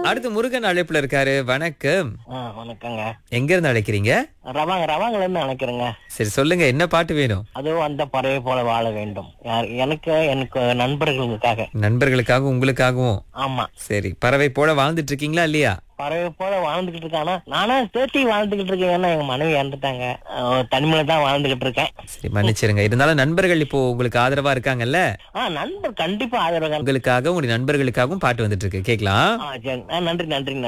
அடுத்து முருகன் அழைப்புல இருக்காரு வணக்கம் ஆ வணக்கங்க எங்க இருந்து அழைக்கிறீங்க ரவாங்க ரவாங்கல இருந்து நினைக்கிறேங்க சரி சொல்லுங்க என்ன பாட்டு வேணும் அதுவும் அந்த பறவை போல வாழ வேண்டும் யார் எனக்கு எனக்கு நண்பர்களுக்காக நண்பர்களுக்காகவும் உங்களுக்காகவும் ஆமா சரி பறவை போல வாழ்ந்துட்டு இருக்கீங்களா இல்லையா பறவை போல வாழ்ந்துகிட்டு இருக்கானா நானா தேர்ட்டி வாழ்ந்துகிட்டு இருக்கேன் ஏன்னா எங்க மனைவி இறந்துட்டாங்க அஹ் தனிமையில தான் வாழ்ந்துகிட்டு இருக்கேன் சரி மன்னிச்சிருங்க இருந்தாலும் நண்பர்கள் இப்போ உங்களுக்கு ஆதரவா இருக்காங்கல்ல ஆ நண்பர் கண்டிப்பா ஆதரவு உங்களுக்காக உங்களுடைய நண்பர்களுக்காகவும் பாட்டு வந்துட்டு இருக்கு கேக்கலாம் ஆ சரி ஆ, நன்றி நன்றி நன்றி